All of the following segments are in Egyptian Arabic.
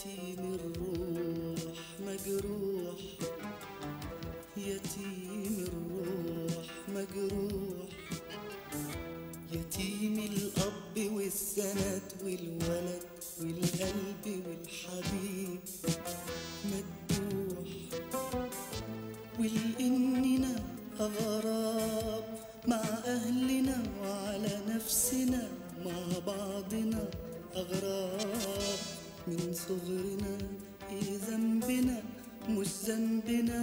يتيم الروح مجروح يتيم الروح مجروح يتيم الأب والسند والولد والقلب والحبيب مدوح ولإننا أغراب مع أهلنا وعلى نفسنا مع بعضنا أغراب من صغرنا إيه ذنبنا مش ذنبنا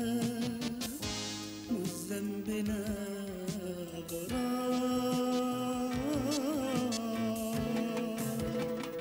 مش ذنبنا أغراب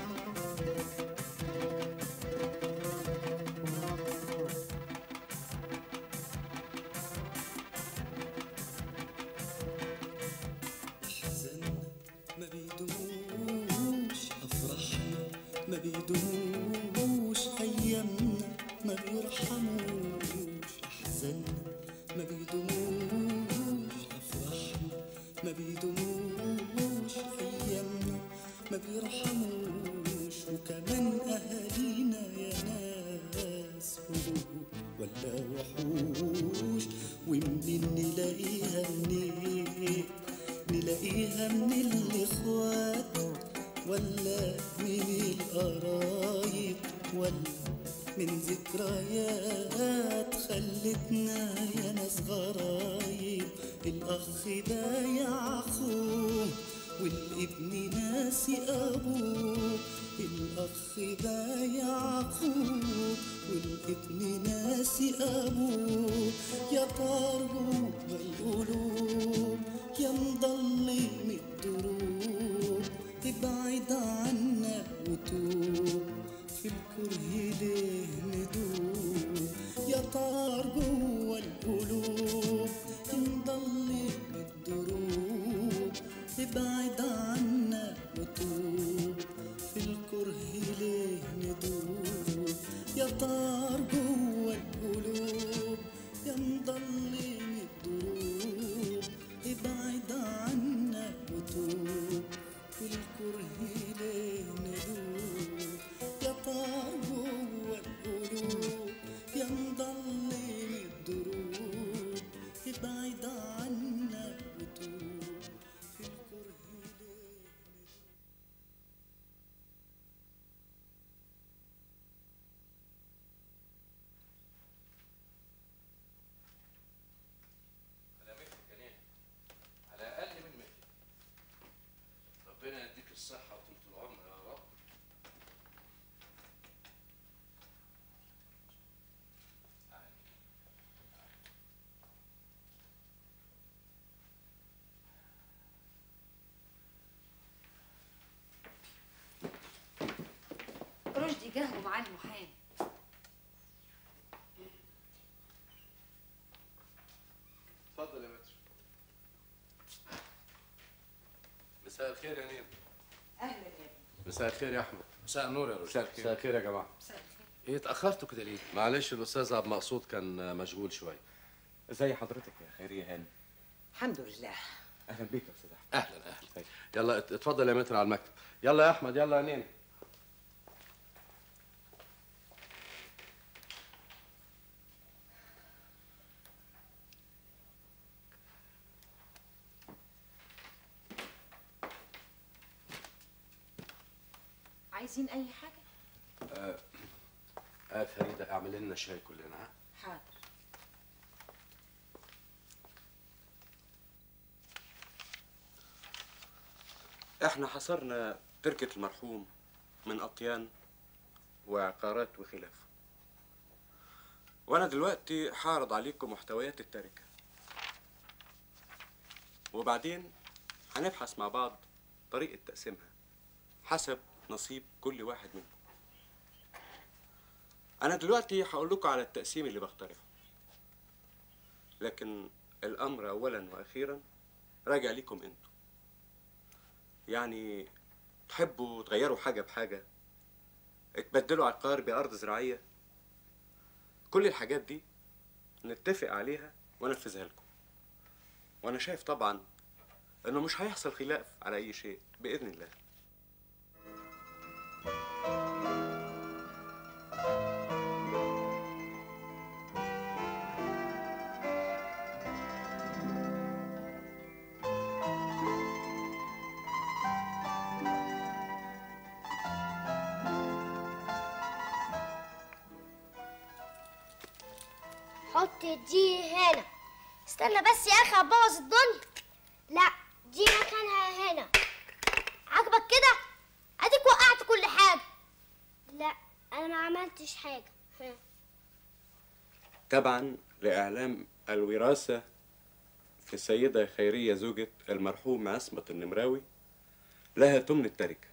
أحزاننا ما بيدوموش أفراحنا ما بيدوموش أيامنا ما بيرحموش أحزاننا ما بيدوموش أفراحنا ما بيدوموش أيامنا ما بيرحموش وكمان أهالينا يا ناس قلوب ولا وحوش ومنين نلاقيها منين نلاقيها من الاخوات ولا من القرايب ولا من ذكريات خلتنا يا ناس غرايب الاخ بايع اخوه والابن ناسي ابوه الاخ بايع اخوه والابن ناسي ابوه يا طارق القلوب يا مضلم الدروب ابعد عنا وتوب في الكره ليه ندوب يا طار جوا القلوب يا مضلم الدروب ابعد عنا وتوب في الكره ليه ندوب يا طار جوا القلوب يا مضلم الدروب ابعد عنا وتوب في الكره ليه ندوب يا طار جوا القلوب يا مضلم الدروب ابعد عنا وتوب في الكره ليه على مهلك يا نينا على اقل من مهلك ربنا يديك الصحه وطول العمر يا رب رشدي جه ومعاه المحامي اتفضل يا متر مساء الخير يا نينا اهلا يا مساء الخير يا احمد مساء النور يا رشدي مساء الخير. مساء الخير يا جماعه مساء الخير ايه اتاخرتوا كده ليه معلش الاستاذ عبد المقصود كان مشغول شويه ازي حضرتك يا خيريه هاني الحمد لله اهلا بيك يا استاذ احمد اهلا اهلا يلا ات- اتفضل يا متر على المكتب يلا يا احمد يلا يا نينا عايزين اي حاجه آه آه فريده اعمل لنا شاي كلنا ها حاضر احنا حصرنا تركة المرحوم من أطيان وعقارات وخلافه وأنا دلوقتي هعرض عليكم محتويات التركة وبعدين هنبحث مع بعض طريقة تقسيمها حسب نصيب كل واحد منكم أنا دلوقتي هقول لكم على التقسيم اللي بقترحه لكن الأمر أولا وأخيرا راجع ليكم أنتم يعني تحبوا تغيروا حاجة بحاجة تبدلوا عقار بأرض زراعية كل الحاجات دي نتفق عليها وننفذها لكم وأنا شايف طبعا إنه مش هيحصل خلاف على أي شيء بإذن الله حط دي هنا استنى بس يا اخي هبوظ الدنيا لا دي مكانها هنا عاجبك كده اديك وقعت كل حاجه لا انا ما عملتش حاجه ها. تبعا لإعلام الوراثة في السيدة خيرية زوجة المرحوم عصمة النمراوي لها تمن التركة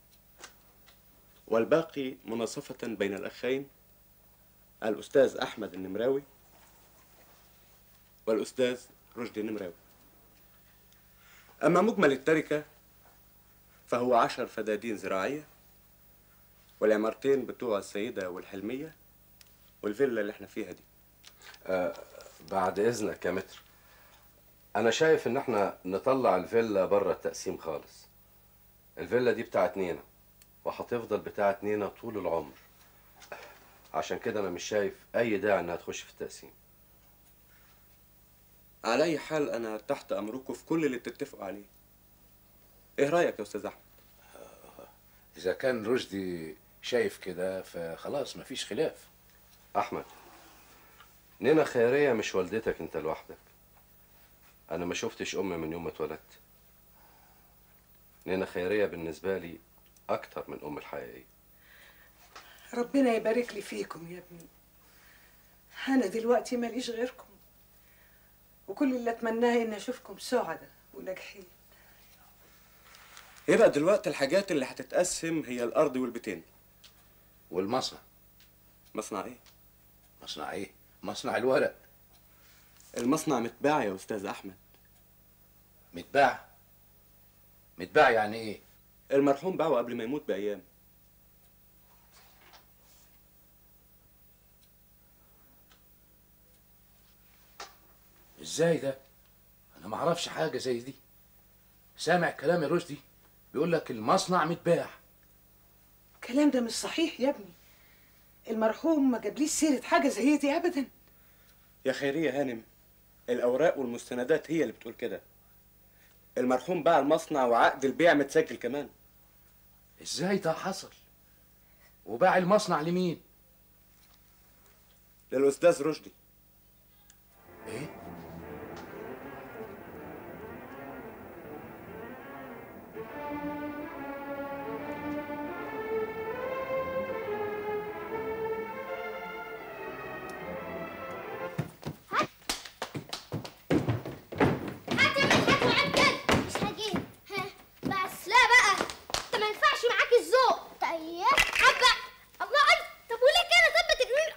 والباقي مناصفة بين الأخين الأستاذ أحمد النمراوي والأستاذ رشدي النمراوي أما مجمل التركة فهو عشر فدادين زراعية والعمارتين بتوع السيدة والحلمية والفيلا اللي احنا فيها دي بعد اذنك يا متر انا شايف ان احنا نطلع الفيلا بره التقسيم خالص الفيلا دي بتاعت نينا وهتفضل بتاعت نينا طول العمر عشان كده انا مش شايف اي داعي انها تخش في التقسيم على اي حال انا تحت امركم في كل اللي تتفقوا عليه ايه رايك يا استاذ احمد إذا كان رشدي شايف كده فخلاص مفيش خلاف احمد نينا خيرية مش والدتك انت لوحدك انا ما شفتش امي من يوم ما اتولدت نينا خيرية بالنسبة لي اكتر من ام الحقيقية ربنا يبارك لي فيكم يا ابني انا دلوقتي ماليش غيركم وكل اللي اتمناه اني اشوفكم سعداء وناجحين يبقى دلوقتي الحاجات اللي هتتقسم هي الارض والبيتين والمصنع مصنع ايه مصنع إيه؟ مصنع الورق المصنع متباع يا استاذ احمد متباع متباع يعني إيه؟ المرحوم باعه قبل ما يموت بايام إزاي ده؟ أنا معرفش حاجة زي دي سامع كلام يا رشدي بيقول لك المصنع متباع الكلام ده مش صحيح يا ابني المرحوم ما جابليش سيرة حاجة زي دي أبدا يا خيريه هانم الاوراق والمستندات هي اللي بتقول كده المرحوم باع المصنع وعقد البيع متسجل كمان إزاي ده حصل؟ وباع المصنع لمين؟ للاستاذ رشدي إيه؟ هات يا مدحت وعد كده مش هجيب ها بس لا بقى انت ما ينفعش معاك الذوق طيب حبه الله اي طب وليه كده ظبط الجنون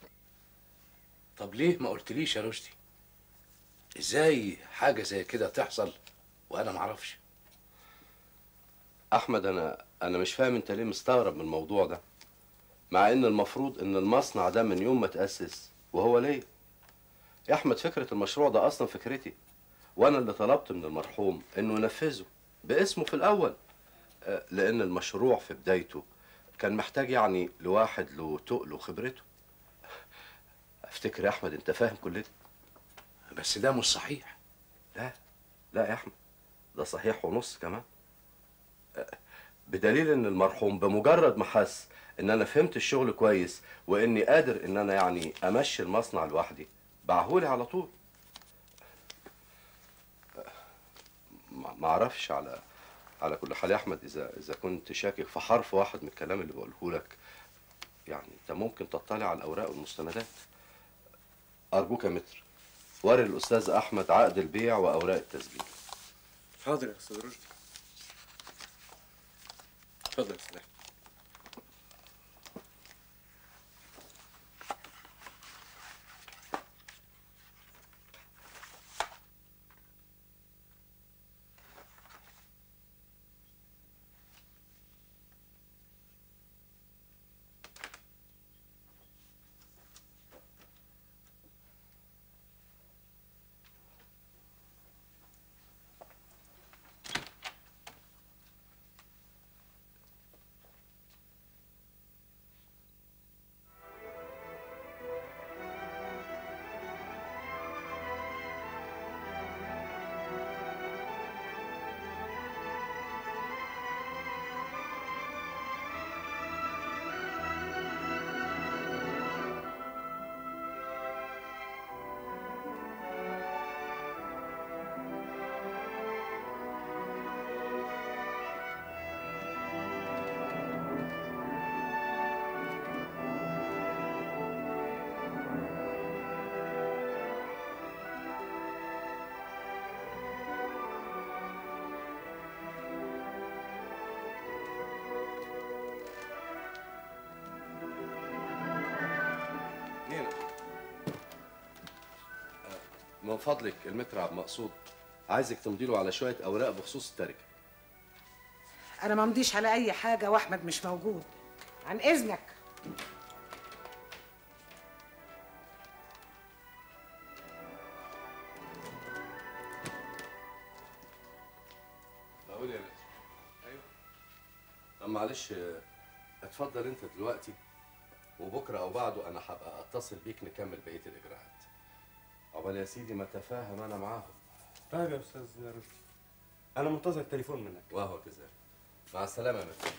طب ليه ما قلتليش يا رشدي؟ إزاي حاجة زي كده تحصل وأنا معرفش؟ احمد انا انا مش فاهم انت ليه مستغرب من الموضوع ده مع ان المفروض ان المصنع ده من يوم ما تأسس وهو ليا يا احمد فكرة المشروع ده اصلا فكرتي وانا اللي طلبت من المرحوم انه ينفذه باسمه في الاول آه، لان المشروع في بدايته كان محتاج يعني لواحد له تقل وخبرته افتكر يا احمد انت فاهم كل ده بس ده مش صحيح لا لا يا احمد ده صحيح ونص كمان أه، بدليل ان المرحوم بمجرد ما حس ان انا فهمت الشغل كويس واني قادر ان انا يعني امشي المصنع لوحدي باعهولي على طول أه، ما ما اعرفش على على كل حال يا احمد اذا اذا كنت شاكك في حرف واحد من الكلام اللي بقوله لك يعني انت ممكن تطلع على الاوراق والمستندات ارجوك يا متر وري الاستاذ احمد عقد البيع واوراق التسجيل حاضر يا استاذ رشدي اتفضل يا استاذ أحمد. من فضلك المتر عبد المقصود عايزك تمضي له على شويه اوراق بخصوص التركه انا ما مضيش على اي حاجه واحمد مش موجود عن اذنك بقول يا متر ايوه طب معلش آه، اتفضل انت دلوقتي وبكره او بعده انا هبقى اتصل بيك نكمل بقيه الاجراءات عقبال يا سيدي ما تفاهم انا معاهم طيب يا استاذ رشدي انا منتظر تليفون منك وهو كذلك مع السلامه يا متر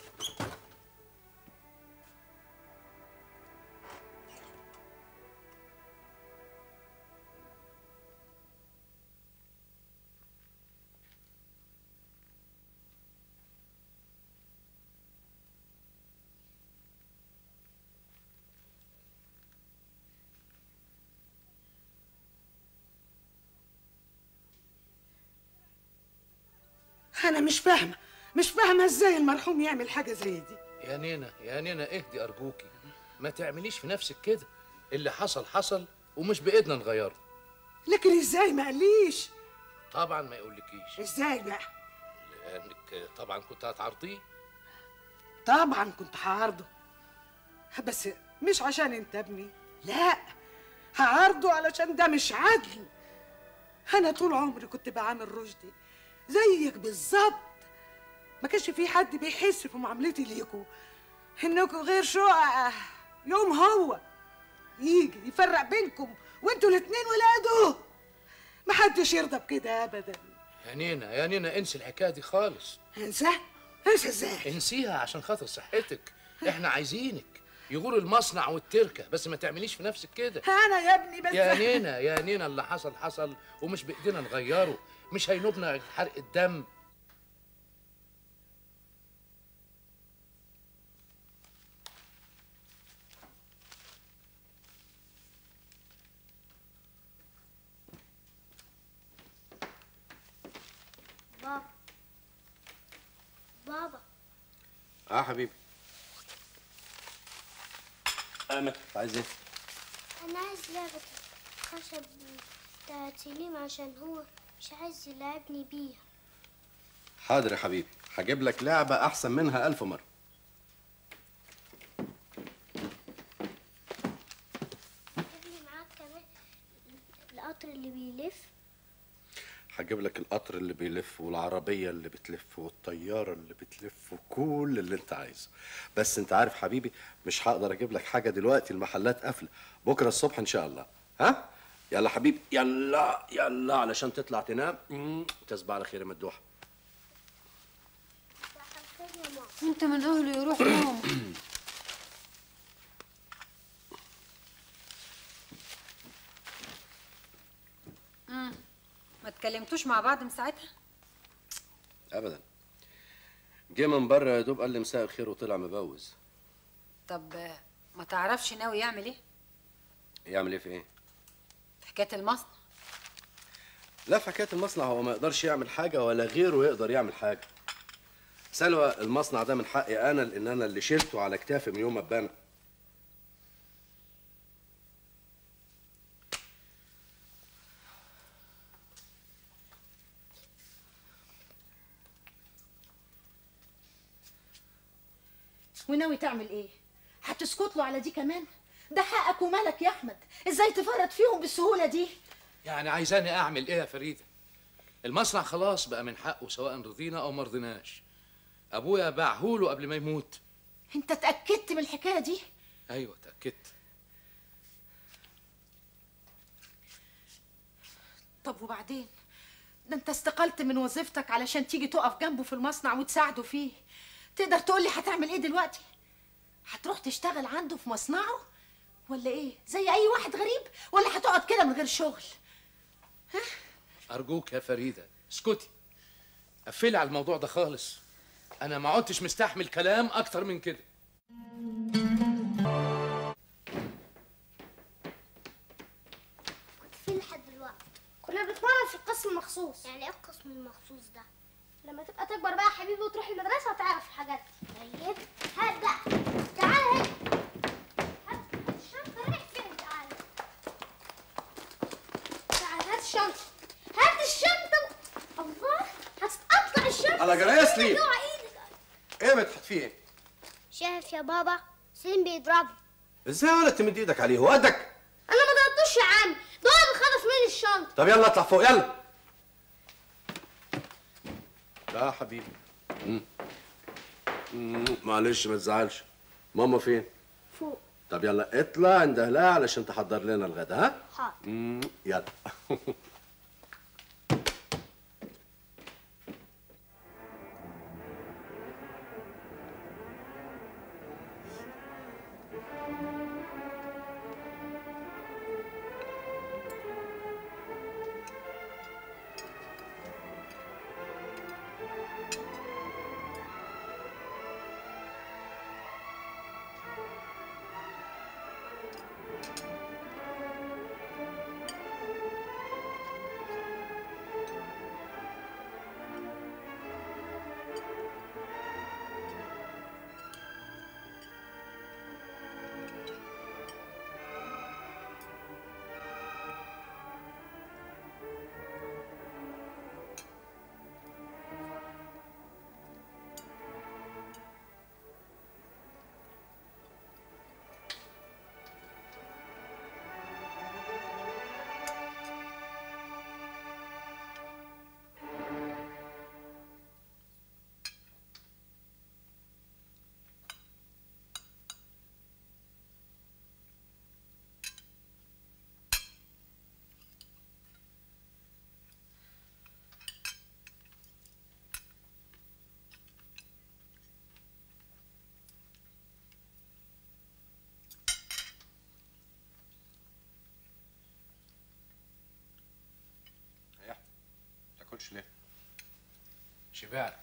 انا مش فاهمه مش فاهمه ازاي المرحوم يعمل حاجه زي دي يا نينا يا نينا اهدي ارجوكي ما تعمليش في نفسك كده اللي حصل حصل ومش بايدنا نغيره لكن ازاي ما قاليش طبعا ما يقولكيش ازاي بقى لانك طبعا كنت هتعرضيه طبعا كنت هعارضه بس مش عشان انت ابني لا هعارضه علشان ده مش عدل انا طول عمري كنت بعامل رشدي زيك بالظبط ما كانش في حد بيحس في معاملتي ليكوا انكوا غير شقق يوم هو يجي يفرق بينكم وانتوا الاتنين ولاده محدش يرضى بكده ابدا يا نينا يا نينا انسي الحكايه دي خالص انساه انسى ازاي انسيها عشان خاطر صحتك احنا عايزينك يغور المصنع والتركه بس ما تعمليش في نفسك كده انا يا ابني بس يا نينا يا نينا اللي حصل حصل ومش بايدينا نغيره مش هينوبنا غير حرق الدم بابا بابا اه حبيبي اه متر عايز ايه انا عايز لعبة خشب بتاعت سليم عشان هو مش عايز يلعبني بيها حاضر يا حبيبي هجيب لك لعبه احسن منها الف مره جيب لي معاك كمان القطر اللي بيلف هجيب لك القطر اللي بيلف والعربية اللي بتلف والطيارة اللي بتلف وكل اللي انت عايزه بس انت عارف حبيبي مش هقدر اجيب لك حاجة دلوقتي المحلات قافلة بكرة الصبح ان شاء الله ها يلا حبيبي يلا يلا علشان تطلع تنام مم، تصبح على خير يا مدوحة دخلتني يا ماما انت من اهله يروح ماما مم. ما اتكلمتوش مع بعض من ساعتها ابدا جه من بره يا دوب قال لي مساء الخير وطلع مبوز طب آه، ما تعرفش ناوي يعمل ايه يعمل ايه في ايه في حكايه المصنع لا في حكايه المصنع هو ما يقدرش يعمل حاجه ولا غيره يقدر يعمل حاجه سلوى المصنع ده من حقي انا لان انا اللي شلته على كتافي من يوم ما اتبنى وناوي تعمل ايه هتسكت له على دي كمان ده حقك ومالك يا احمد ازاي تفرط فيهم بالسهوله دي يعني عايزاني اعمل ايه يا فريده المصنع خلاص بقى من حقه سواء رضينا او ما رضيناش ابويا باعهوله قبل ما يموت انت اتاكدت من الحكايه دي ايوه اتاكدت طب وبعدين ده انت استقلت من وظيفتك علشان تيجي تقف جنبه في المصنع وتساعده فيه تقدر تقول لي هتعمل ايه دلوقتي هتروح تشتغل عنده في مصنعه ولا ايه زي اي واحد غريب ولا هتقعد كده من غير شغل ارجوك يا فريده اسكتي قفلي على الموضوع ده خالص انا ما عدتش مستحمل كلام اكتر من كده كنت فين لحد دلوقتي كنا بنتمرن في القسم المخصوص يعني ايه القسم المخصوص ده لما تبقى تكبر بقى يا حبيبي وتروح المدرسه وتعرف الحاجات دي طيب هات بقى تعال هنا هات هات الشنطه رايح فين تعال تعال ايه مدحت فيه ايه؟ شايف يا بابا سليم بيضربني ازاي ولا تمد ايدك عليه هو قدك انا ما ضربتوش يا عم ده هو اللي خطف مني الشنطه طب يلا اطلع فوق يلا لا يا حبيبي مم. مم، معلش ما تزعلش ماما فين فوق طب يلا اطلع اندهلها علشان تحضر لنا الغدا ها حاضر مم، يلا تاكلش ليه شبعت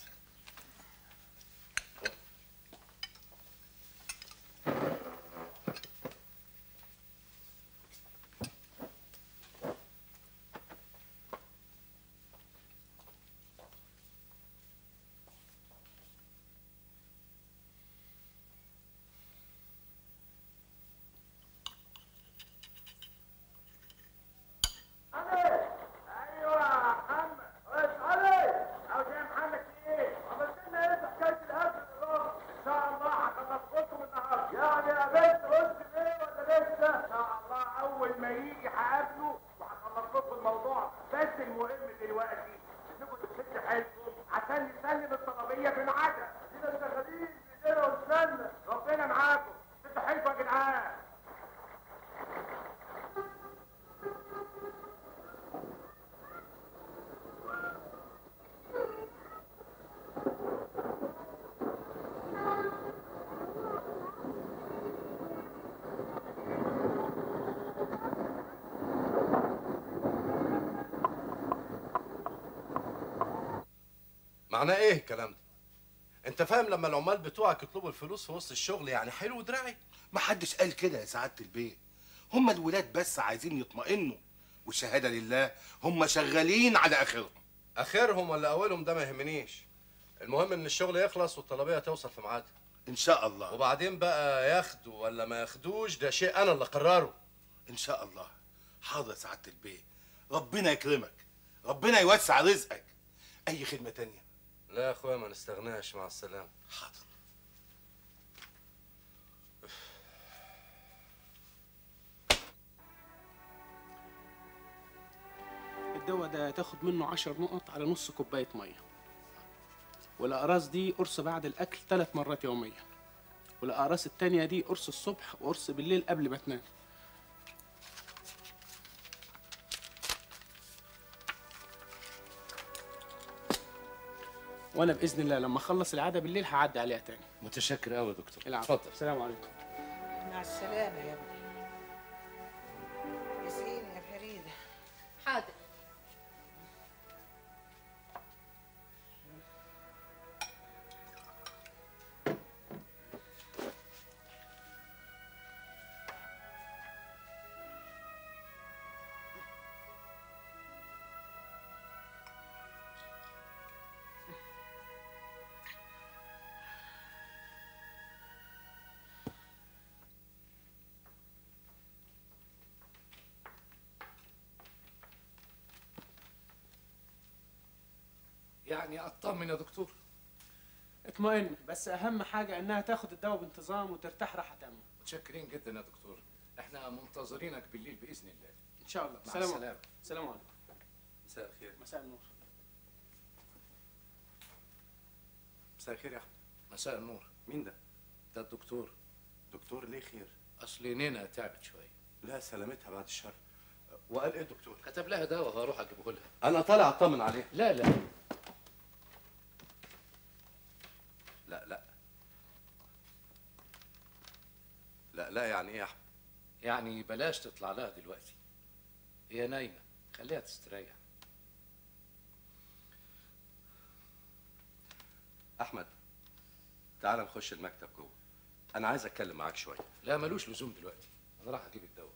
معناه ايه الكلام ده انت فاهم لما العمال بتوعك يطلبوا الفلوس في وسط الشغل يعني حلو دراعي ما حدش قال كده يا سعاده البيت هم الولاد بس عايزين يطمئنوا والشهاده لله هم شغالين على اخرهم اخرهم ولا اولهم ده ما يهمنيش المهم ان الشغل يخلص والطلبيه توصل في ميعادها ان شاء الله وبعدين بقى ياخدوا ولا ما ياخدوش ده شيء انا اللي اقرره ان شاء الله حاضر يا سعاده البيت ربنا يكرمك ربنا يوسع رزقك اي خدمه تانية لا يا اخويا ما نستغناش مع السلامه حاضر الدواء ده تاخد منه عشر نقط على نص كوباية مية والأقراص دي قرص بعد الأكل ثلاث مرات يوميا والأقراص التانية دي قرص الصبح وقرص بالليل قبل ما تنام وأنا بإذن الله لما أخلص العادة بالليل هعدي عليها تاني متشكر قوي يا دكتور العفو اتفضل السلام عليكم مع السلامه يا ابني ياسين يا فريده حاضر يعني اطمن يا دكتور اطمئن بس اهم حاجه انها تاخد الدواء بانتظام وترتاح راحه تامه متشكرين جدا يا دكتور احنا منتظرينك بالليل باذن الله ان شاء الله مع سلام السلامة. عليكم سلام عليكم مساء الخير مساء النور مساء الخير يا احمد مساء النور مين ده ده الدكتور دكتور ليه خير اصل نينا تعبت شويه لا سلامتها بعد الشر وقال ايه الدكتور كتب لها دواء هروح اجيبه لها انا طالع اطمن عليها لا لا لا لا لا لا يعني ايه يا احمد يعني بلاش تطلع لها دلوقتي هي نايمه خليها تستريح احمد تعال نخش المكتب جوه انا عايز اتكلم معاك شويه لا ملوش لزوم دلوقتي انا راح اجيب الدواء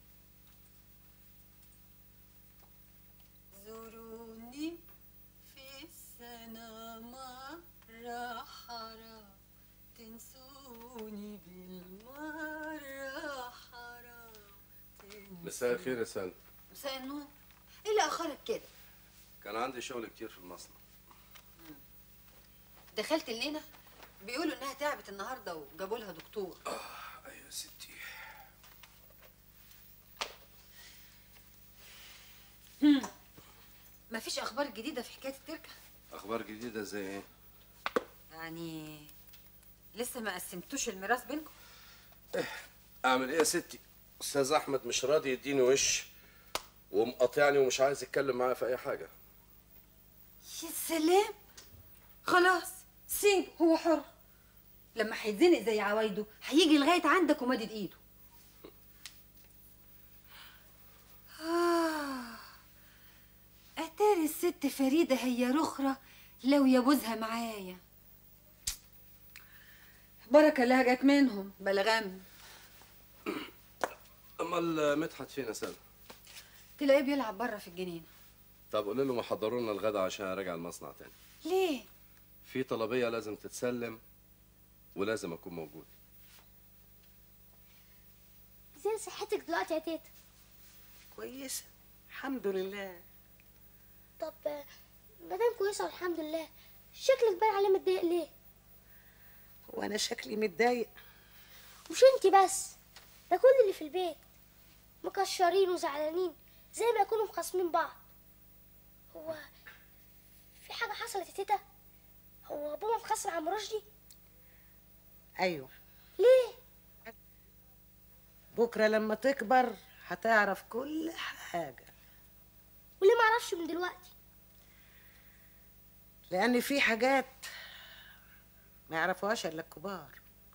زوروني في السنة مرة حرام تنسوني بالمرة حرام مساء الخير يا سند مساء النور ايه اللي اخرك كده كان عندي شغل كتير في المصنع دخلت لينا بيقولوا انها تعبت النهارده وجابوا لها دكتور ايوه يا ستي مفيش اخبار جديده في حكايه التركه اخبار جديده زي ايه يعني لسه ما قسمتوش الميراث بينكم اعمل ايه يا ستي استاذ احمد مش راضي يديني وش ومقاطعني ومش عايز يتكلم معايا في اي حاجه يا سلام خلاص سيب هو حر لما هيتزنق زي عوايده هيجي لغايه عندك ومدد ايده آه. اتاري الست فريده هي رخره لو يبوزها معايا بركه لها جت منهم بلغم امال مدحت فين يا سلمى تلاقيه بيلعب بره في الجنينه طب قولي لهم يحضروا لنا الغدا عشان ارجع المصنع تاني ليه في طلبيه لازم تتسلم ولازم اكون موجود ازاي صحتك دلوقتي يا تيتا كويسه الحمد لله طب آه، مادام كويسه والحمد لله شكلك باين عليه متضايق ليه وانا شكلي متضايق مش انتي بس ده كل اللي في البيت مكشرين وزعلانين زي ما يكونوا مخاصمين بعض هو في حاجه حصلت يا تيتا هو بابا مخاصم عم رشدي ايوه ليه بكره لما تكبر هتعرف كل حاجه وليه ما اعرفش من دلوقتي لان في حاجات ما يعرفوهاش الا الكبار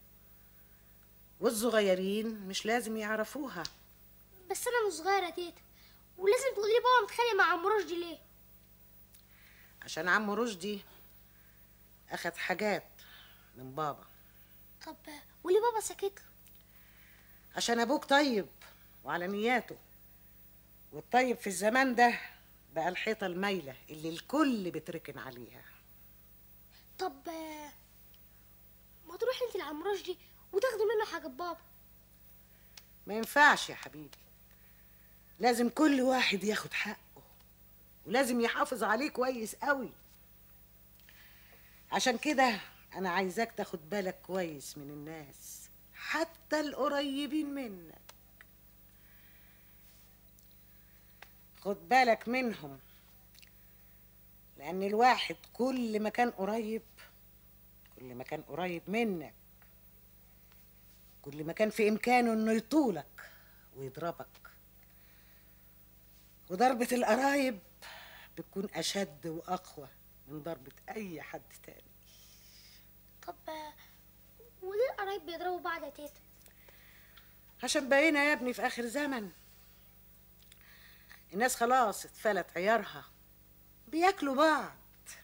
والصغيرين مش لازم يعرفوها بس انا مش صغيره يا تيتا ولازم تقولي لي بابا متخانق مع عم رشدي ليه عشان عم رشدي اخد حاجات من بابا طب آه، وليه بابا ساكت له عشان ابوك طيب وعلى نياته والطيب في الزمان ده بقى الحيطه المايله اللي الكل بتركن عليها طب آه، ما تروحي انت لعم رشدي وتاخدي منه حاجه بابا ما ينفعش يا حبيبي لازم كل واحد ياخد حقه ولازم يحافظ عليه كويس قوي عشان كده انا عايزاك تاخد بالك كويس من الناس حتى القريبين منك خد بالك منهم لان الواحد كل ما كان قريب كل ما كان قريب منك كل ما كان في امكانه انه يطولك ويضربك وضربة القرايب بتكون اشد واقوى من ضربة اي حد تاني طب آه، وليه القرايب بيضربوا بعض يا تيتا عشان بقينا يا ابني في اخر زمن الناس خلاص اتفلت عيارها بياكلوا بعض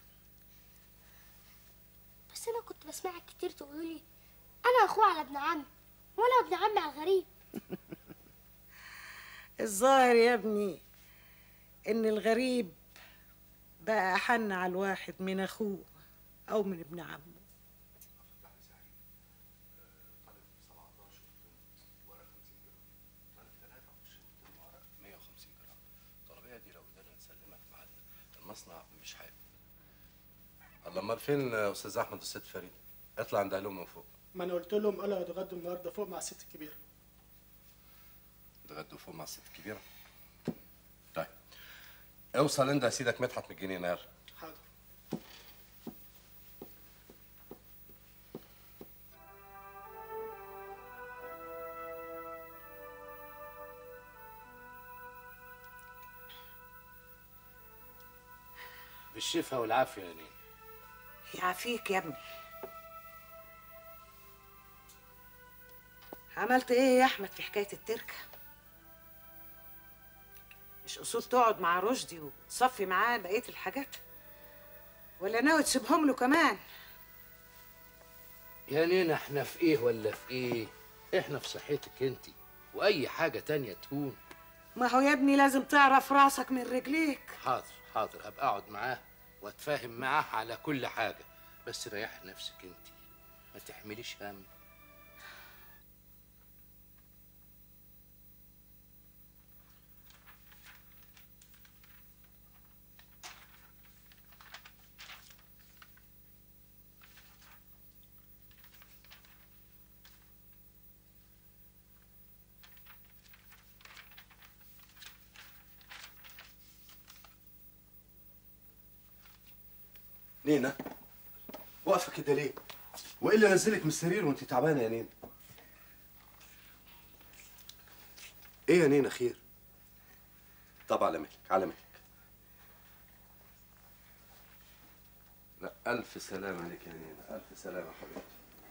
بس انا كنت بسمعك كتير تقولوا لي انا اخوه على ابن عمي وانا ابن عمي على الغريب الظاهر يا ابني ان الغريب بقى احن على الواحد من اخوه او من ابن عمه الطلبيه دي لو قدرنا نسلمها في ميعادنا المصنع مش هيبقى الله امال فين فين استاذ احمد والست فريد اطلع عند اهلهم من فوق ما انا قلت لهم قالوا هيتغدوا النهارده فوق مع الست الكبيره اتغدوا فوق مع الست الكبيره طيب اوصل انت يا سيدك مدحت من الجنينه يلا حاضر بالشفا والعافيه يا نين يعافيك يا ابني عملت ايه يا احمد في حكايه التركه مش اصول تقعد مع رشدي وتصفي معاه بقيه الحاجات ولا ناوي تسيبهم له كمان يا نين احنا في ايه ولا في ايه احنا في صحتك انت واي حاجه تانية تهون ما هو يا ابني لازم تعرف راسك من رجليك حاضر حاضر ابقى اقعد معاه واتفاهم معاه على كل حاجه بس ريح نفسك انت ما تحمليش هم نينا واقفه كده ليه وايه اللي نزلك من السرير وانت تعبانه يا نينا ايه يا نينا خير طب على مهلك على مهلك لا الف سلامه عليك يا نينا الف سلامه حبيبتي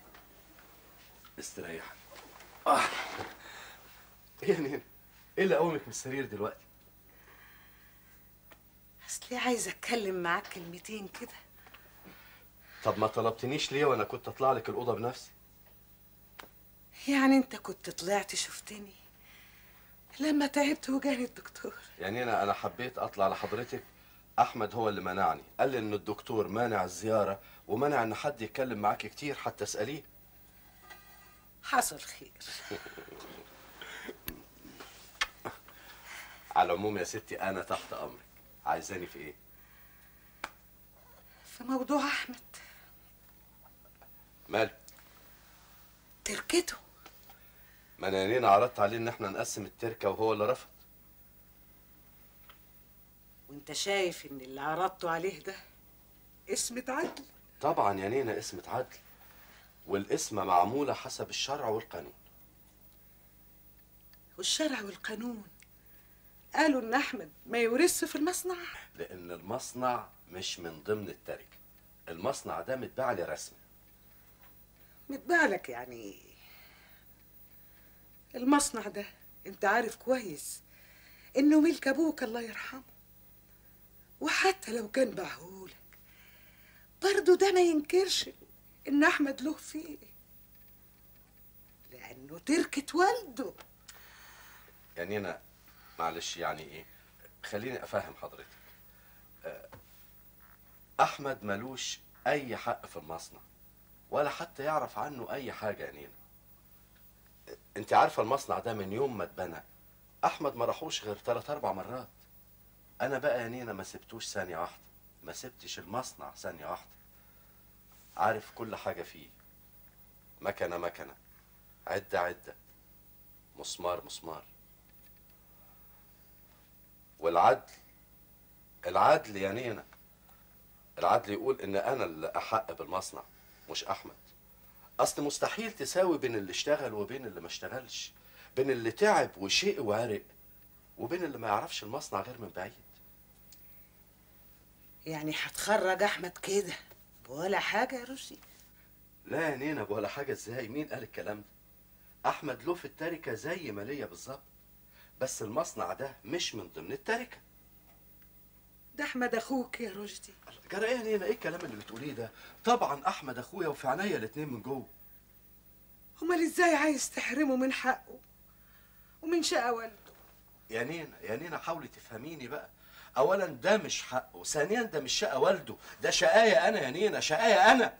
استريحي آه. ايه يا نينا ايه اللي قومك من السرير دلوقتي اصلي عايزه اتكلم معاك كلمتين كده طب ما طلبتنيش ليه وانا كنت اطلع لك الاوضه بنفسي يعني انت كنت طلعت شفتني لما تعبت وجاني الدكتور يعني انا انا حبيت اطلع لحضرتك احمد هو اللي منعني قال لي ان الدكتور مانع الزياره ومنع ان حد يتكلم معاك كتير حتى اساليه حصل خير على العموم يا ستي انا تحت امرك عايزاني في ايه في موضوع احمد مال تركته ما انا يانينا عرضت عليه ان احنا نقسم التركه وهو اللي رفض وانت شايف ان اللي عرضته عليه ده اسم عدل طبعا يانينا اسمة عدل والقسمه معموله حسب الشرع والقانون والشرع والقانون قالوا ان احمد ما يورثش في المصنع لان المصنع مش من ضمن التركه المصنع ده متباع لي رسمي متباع لك يعني ايه المصنع ده انت عارف كويس انه ملك ابوك الله يرحمه وحتى لو كان باعهولك برضه ده ما ينكرش ان احمد له فيه لانه تركة والده يانينا معلش يعني ايه خليني افهم حضرتك آه، احمد ملوش اي حق في المصنع ولا حتى يعرف عنه اي حاجه يا نينا انت عارفه المصنع ده من يوم ما اتبنى احمد ما راحوش غير ثلاث اربع مرات انا بقى يا نينا ما سبتوش ثانيه واحده ما سبتش المصنع ثانيه واحده عارف كل حاجه فيه مكنه مكنه عده عده مسمار مسمار والعدل العدل يا نينا العدل يقول ان انا اللي احق بالمصنع مش احمد اصل مستحيل تساوي بين اللي اشتغل وبين اللي ما اشتغلش بين اللي تعب وشيء وعرق وبين اللي ما يعرفش المصنع غير من بعيد يعني هتخرج احمد كده ولا حاجه يا رشدي لا يا نينا ولا حاجه ازاي مين قال الكلام ده احمد له في التركه زي ما ليا بالظبط بس المصنع ده مش من ضمن التركه ده احمد اخوك يا رشدي جرى ايه يا نينا ايه الكلام اللي بتقوليه ده طبعا احمد اخويا وفي عينيا الاتنين من جوه امال ازاي عايز تحرمه من حقه ومن شقى والده يا نينا يا نينا حاولي تفهميني بقى اولا ده مش حقه ثانيا ده مش شقى والده ده شقايا انا يا نينا شقايا انا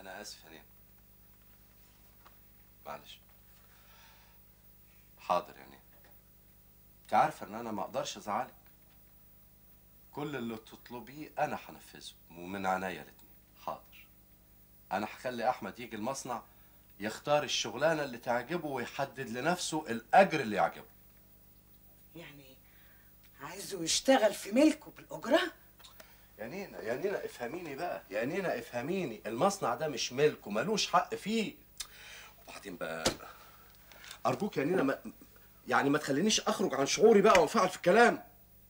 انا اسف يا نين معلش حاضر يا نين انت عارفه ان انا ما اقدرش ازعلك كل اللي تطلبيه انا هنفذه ومن عينيا الاتنين حاضر انا هخلي احمد يجي المصنع يختار الشغلانه اللي تعجبه ويحدد لنفسه الاجر اللي يعجبه يعني عايزه يشتغل في ملكه بالاجره يا نينا يا نينا افهميني بقى يا نينا افهميني المصنع ده مش ملك وملوش حق فيه وبعدين بقى ارجوك يا نينا ما يعني ما تخلينيش اخرج عن شعوري بقى وانفعل في الكلام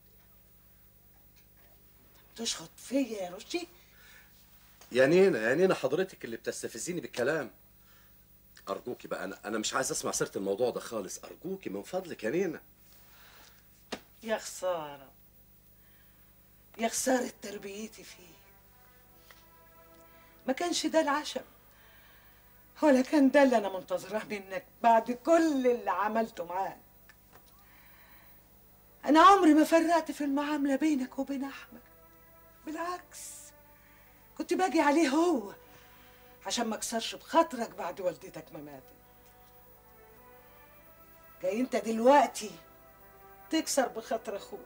تشخط فيا يا رشدي يا نينا يا نينا حضرتك اللي بتستفزيني بالكلام ارجوكي بقى انا انا مش عايز اسمع سيره الموضوع ده خالص ارجوكي من فضلك يا نينا يا خساره يا خساره تربيتي فيه ما كانش ده العشم ولا كان ده اللي انا منتظراه منك بعد كل اللي عملته معاك انا عمري ما فرقت في المعامله بينك وبين احمد بالعكس كنت باجي عليه هو عشان ما اكسرش بخاطرك بعد والدتك ما ماتت جاي انت دلوقتي تكسر بخاطر اخوك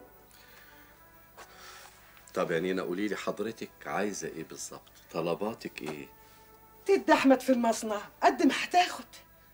طب يا نينا قولي لي حضرتك عايزه ايه بالظبط طلباتك ايه تدي احمد في المصنع قد ما هتاخد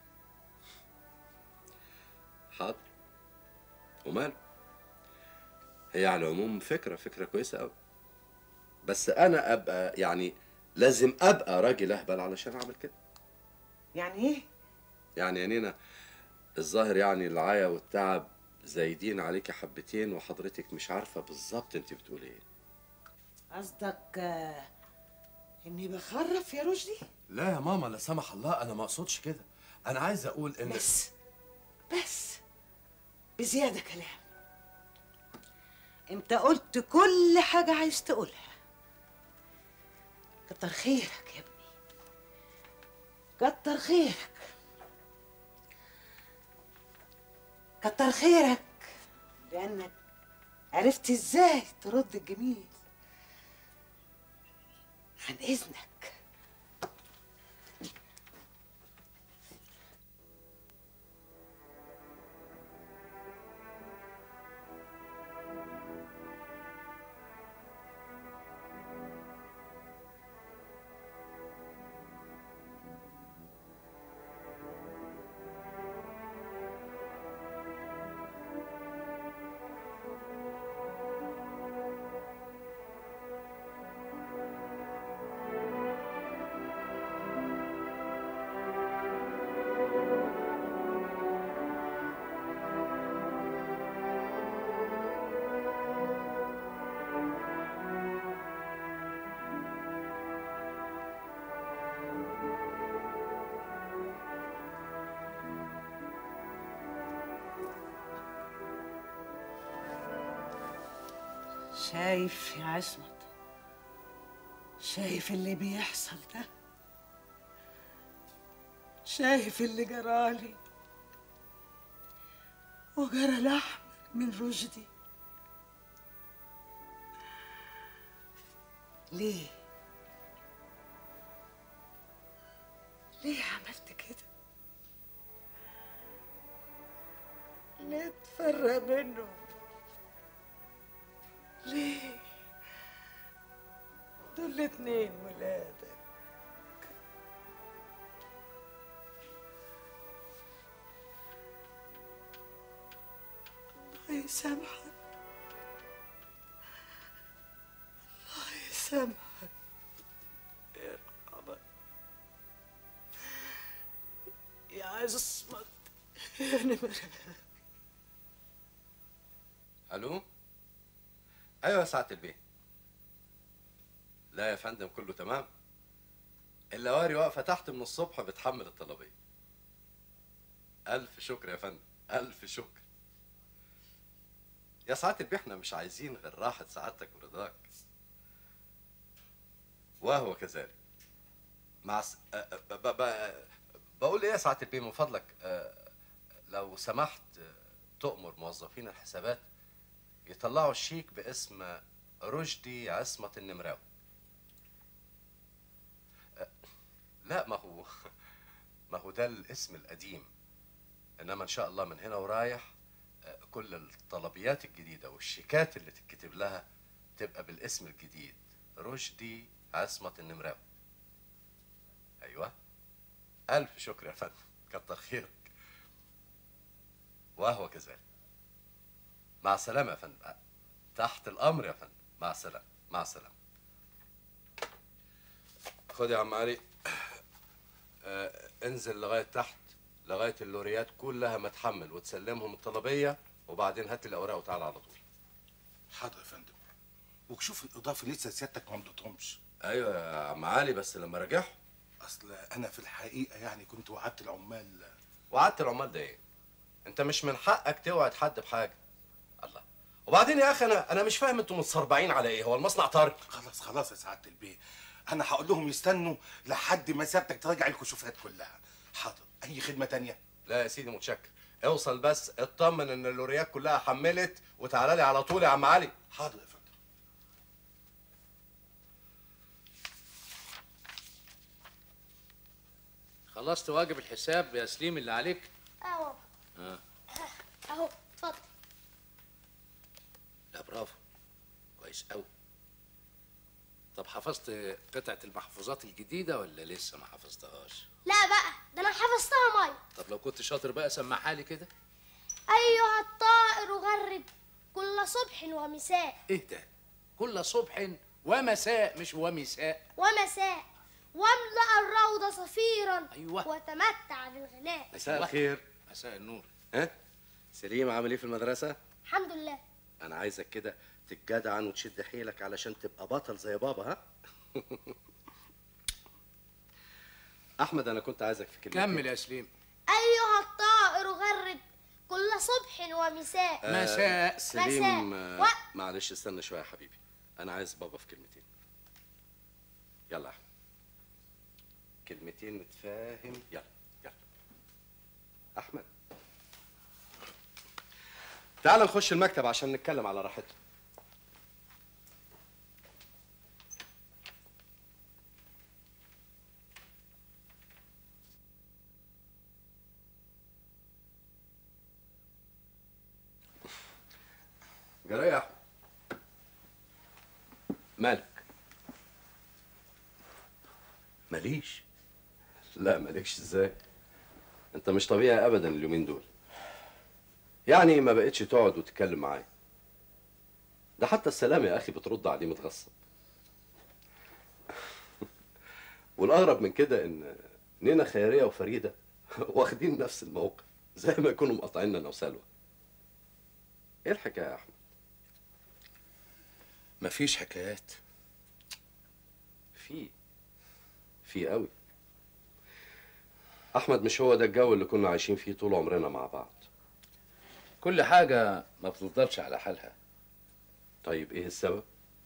حاضر وماله هي على العموم فكرة فكرة كويسة أوي بس أنا أبقى يعني لازم أبقى راجل أهبل علشان أعمل كده يعني ايه يعني يا نينا الظاهر يعني العيا والتعب زايدين عليكي حبتين وحضرتك مش عارفة بالظبط أنت بتقولي إيه قصدك آه، اني بخرف يا رشدي لا يا ماما لا سمح الله أنا ما أقصدش كده أنا عايز أقول إن بس بس بزيادة كلام انت قلت كل حاجة عايز تقولها كتر خيرك يا ابني كتر خيرك كتر خيرك لأنك عرفت ازاي ترد الجميل عن إذنك شايف يا عصمت شايف اللي بيحصل ده شايف اللي جرالي وجرى لحم من رشدي ليه ليه عملت كده ليه تفرق منه ليه دول الاتنين ولادك الله يسامحك الله يسامحك يرحمك يا عصمت يا نمرة ألو أيوة يا سعادة البيه لا يا فندم كله تمام اللواري واقفة تحت من الصبح بتحمل الطلبية ألف شكر يا فندم ألف شكر يا سعادة البيه احنا مش عايزين غير راحة سعادتك ورضاك وهو كذلك مع س... أ- أ- ب... ب... بقول ايه يا سعادة البيه من فضلك أ- لو سمحت تؤمر موظفين الحسابات يطلعوا الشيك باسم رشدي عصمت النمراوي أ- ما هو ده الاسم القديم انما ان شاء الله من هنا ورايح آه، كل الطلبيات الجديده والشيكات اللي تتكتب لها تبقى بالاسم الجديد رشدي عصمت النمراوي ايوه الف شكر يا فندم كتر خيرك وهو كذلك مع السلامه يا فندم آه، تحت الامر يا فندم مع السلامه مع السلامه خد يا عم علي آه، انزل لغايه تحت لغايه اللوريات كلها متحمل وتسلمهم الطلبيه وبعدين هات الاوراق وتعالى على طول حاضر يا فندم وشوف الاضافه لسه سيادتك ما مضيتهمش ايوه يا عم علي بس لما راجعهم اصل انا في الحقيقه يعني كنت وعدت العمال وعدت العمال ده ايه انت مش من حقك توعد حد بحاجه الله وبعدين يا اخي انا انا مش فاهم انتوا متصربعين على ايه هو المصنع طارق خلاص خلاص يا سعاده البيه انا هقول لهم يستنوا لحد ما سيادتك تراجع الكشوفات كلها حاضر اي خدمه تانية لا يا سيدي متشكر اوصل بس اطمن ان اللوريات كلها حملت وتعالى لي على طول يا عم علي حاضر يا فندم خلصت واجب الحساب يا سليم اللي عليك اهو اه اهو اتفضل لا برافو كويس قوي طب حفظت قطعة المحفوظات الجديدة ولا لسه ما حفظتهاش؟ لا بقى ده انا حفظتها ميه طب لو كنت شاطر بقى سمعها لي كده ايها الطائر غرد كل صبح ومساء ايه ده؟ كل صبح ومساء مش ومساء ومساء واملأ الروض صفيرا أيوة. وتمتع بالغناء مساء الخير مساء النور ها سليم عامل ايه في المدرسه الحمد لله انا عايزك كده تتجدعن وتشد حيلك علشان تبقى بطل زي بابا ها احمد انا كنت عايزك في كلمه كمل يا سليم ايها الطائر غرد كل صبح ومساء مساء. سليم مساء. آه، و- معلش استنى شويه يا حبيبي انا عايز بابا في كلمتين يلا يا احمد كلمتين نتفاهم يلا يلا احمد تعال نخش المكتب عشان نتكلم على راحتنا جرى يا احمد مالك ماليش لا مالكش ازاي انت مش طبيعي ابدا اليومين دول يعني ما بقتش تقعد وتتكلم معايا ده حتى السلام يا اخي بترد عليه متغصب والاغرب من كده ان نينا خيريه وفريده واخدين نفس الموقف زي ما يكونوا مقاطعيننا انا وسلوى ايه الحكايه يا احمد مفيش حكايات في في قوي احمد مش هو ده الجو اللي كنا عايشين فيه طول عمرنا مع بعض كل حاجة ما بتفضلش على حالها طيب ايه السبب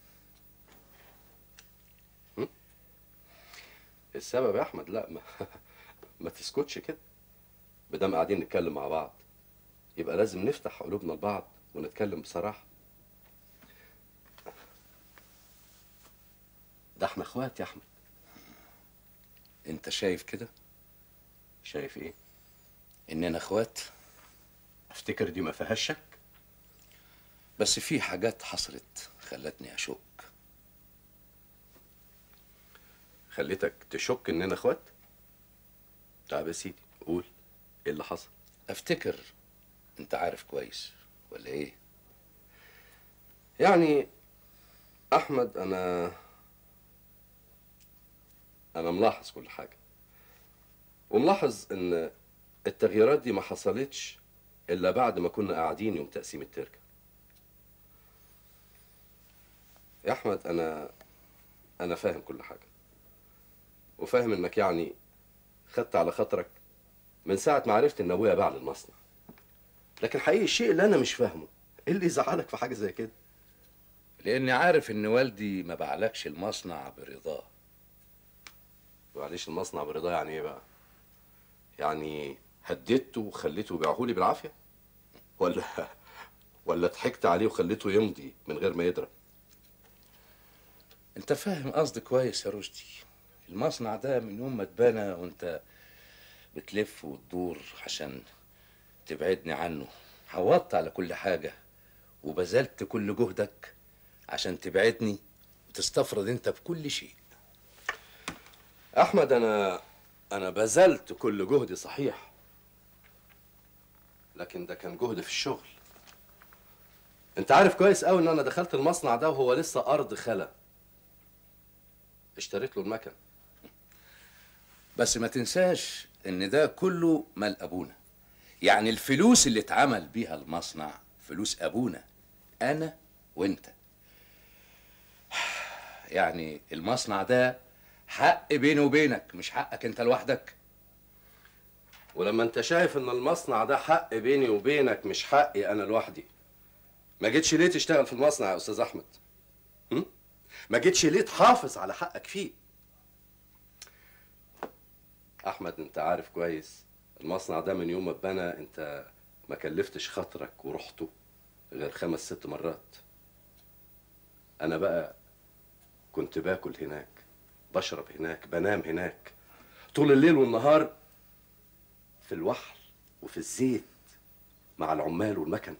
هم؟ السبب يا احمد لا ما ما تسكتش كده بدام قاعدين نتكلم مع بعض يبقى لازم نفتح قلوبنا لبعض ونتكلم بصراحه ده احنا اخوات يا احمد انت شايف كده شايف ايه اننا اخوات افتكر دي ما فيهاش شك بس في حاجات حصلت خلتني اشك خليتك تشك اننا اخوات طيب يا سيدي قول ايه اللي حصل افتكر انت عارف كويس ولا ايه يعني احمد انا انا ملاحظ كل حاجه وملاحظ ان التغييرات دي ما حصلتش الا بعد ما كنا قاعدين يوم تقسيم التركه يا احمد انا انا فاهم كل حاجه وفاهم انك يعني خدت على خاطرك من ساعه ما عرفت ان ابويا باع للمصنع لكن حقيقي الشيء اللي انا مش فاهمه ايه اللي يزعلك في حاجه زي كده لاني عارف ان والدي ما باعلكش المصنع برضاه معلش المصنع برضاه يعني ايه بقى يعني هددته وخليته يبيعه لي بالعافيه ولا ولا ضحكت عليه وخليته يمضي من غير ما يدرى انت فاهم قصدي كويس يا رشدي المصنع ده من يوم ما اتبنى وانت بتلف وتدور عشان تبعدني عنه عوضت على كل حاجة وبذلت كل جهدك عشان تبعدني وتستفرد انت بكل شيء احمد انا انا بذلت كل جهدي صحيح لكن ده كان جهد في الشغل انت عارف كويس قوي ان انا دخلت المصنع ده وهو لسه ارض خلا اشتريت له المكن بس ما تنساش ان ده كله مال ابونا يعني الفلوس اللي اتعمل بيها المصنع فلوس ابونا انا وانت يعني المصنع ده حق بيني وبينك مش حقك انت لوحدك ولما انت شايف ان المصنع ده حق بيني وبينك مش حقي انا لوحدي ما جيتش ليه تشتغل في المصنع يا استاذ احمد هم؟ ما جيتش ليه تحافظ على حقك فيه احمد انت عارف كويس المصنع ده من يوم ما اتبنى انت ما كلفتش خاطرك ورحته غير خمس ست مرات انا بقى كنت باكل هناك بشرب هناك بنام هناك طول الليل والنهار في الوحل وفي الزيت مع العمال والمكن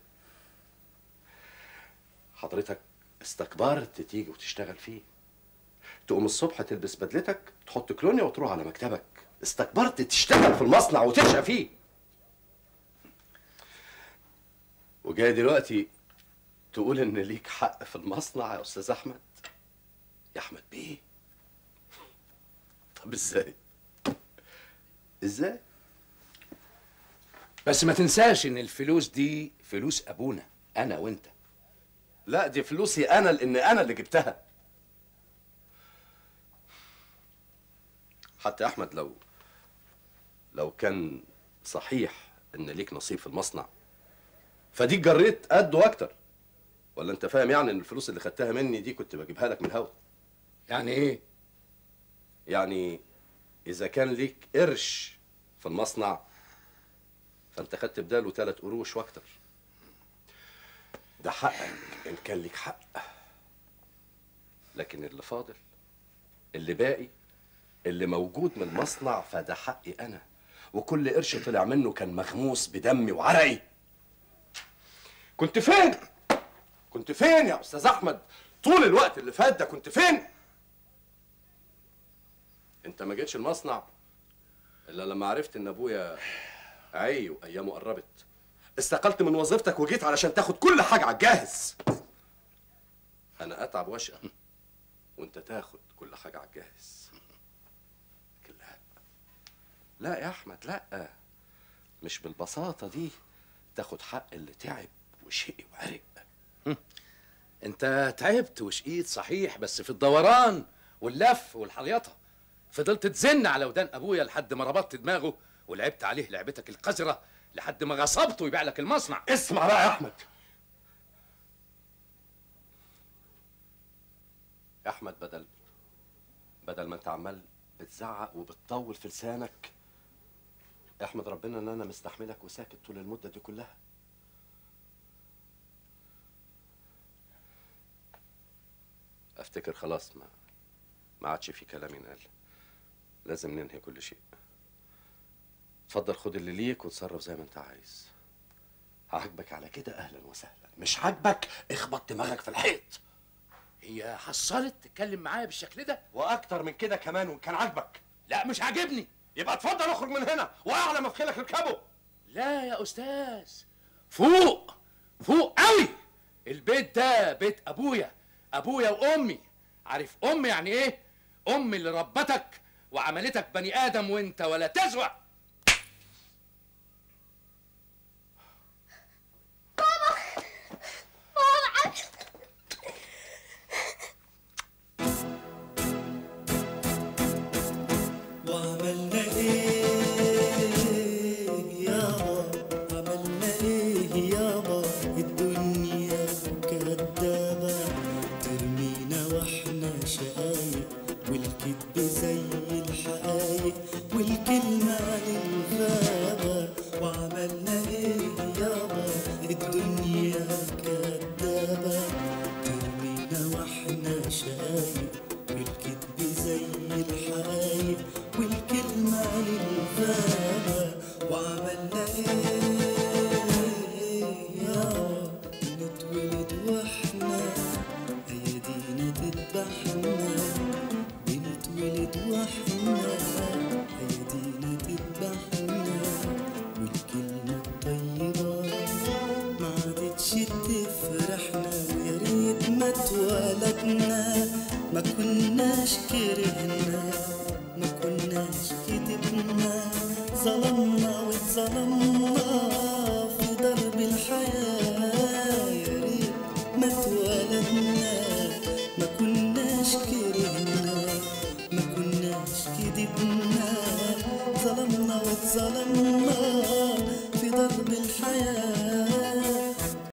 حضرتك استكبرت تيجي وتشتغل فيه تقوم الصبح تلبس بدلتك تحط كلونيا وتروح على مكتبك استكبرت تشتغل في المصنع وتشقى فيه وجاي دلوقتي تقول ان ليك حق في المصنع يا استاذ احمد يا احمد بيه طب ازاي ازاي بس ما تنساش ان الفلوس دي فلوس ابونا انا وانت لا دي فلوسي انا لان انا اللي جبتها حتى يا احمد لو لو كان صحيح ان ليك نصيب في المصنع فديك جريت قد واكتر ولا انت فاهم يعني ان الفلوس اللي خدتها مني دي كنت بجيبها لك من الهوا يعني ايه يعني اذا كان ليك قرش في المصنع فانت خدت بداله ثلاث قروش واكتر ده حقك ان كان ليك حق لكن اللي فاضل اللي باقي اللي موجود من المصنع فده حقي انا وكل قرش طلع منه كان مغموس بدمي وعرقي كنت فين كنت فين يا استاذ احمد طول الوقت اللي فات ده كنت فين انت ما جيتش المصنع الا لما عرفت ان ابويا عي وايامه قربت استقلت من وظيفتك وجيت علشان تاخد كل حاجه على الجاهز انا اتعب واشقى وانت تاخد كل حاجه على الجاهز لكن لا لا يا احمد لا مش بالبساطه دي تاخد حق اللي تعب وشقي وعرق انت تعبت وشقيت صحيح بس في الدوران واللف والحليطه فضلت تزن على ودان ابويا لحد ما ربطت دماغه ولعبت عليه لعبتك القذره لحد ما غصبته يبيع لك المصنع اسمع بقى يا احمد يا احمد بدل بدل ما انت عمال بتزعق وبتطول في لسانك احمد ربنا ان انا مستحملك وساكت طول المده دي كلها افتكر خلاص ما ما عادش في كلام ينقال لازم ننهي كل شيء اتفضل خد اللي ليك وتصرف زي ما انت عايز عاجبك على كده اهلا وسهلا مش عاجبك اخبط دماغك في الحيط هي حصلت تتكلم معايا بالشكل ده واكتر من كده كمان وان كان عاجبك لا مش عاجبني يبقى اتفضل اخرج من هنا واعلى مفخلك اركبه لا يا استاذ فوق فوق قوي البيت ده بيت ابويا ابويا وامي عارف امي يعني ايه امي اللي ربتك وعملتك بني ادم وانت ولا تزوع وعملنا ايه يابا عملنا ايه يابا الدنيا كدابة ترمينا واحنا شقايق والكذب زي الحقايق والكلمة للغابة وعملنا ايه يابا الدنيا كدابة ترمينا واحنا شقايق والكذب زي الحقايق والكلمة للغابة احنا ايدينا تذبحنا والكلمة الطيبة ما عادتش تفرحنا ويا ريت ما اتولدنا ما كناش كرهنا ما كناش كدبنا ظلمنا واتظلمنا في درب الحياة يا ريت ما اتولدنا ما كناش كرهنا ما كناش كدبنا ظلمنا واتظلمنا في درب الحياه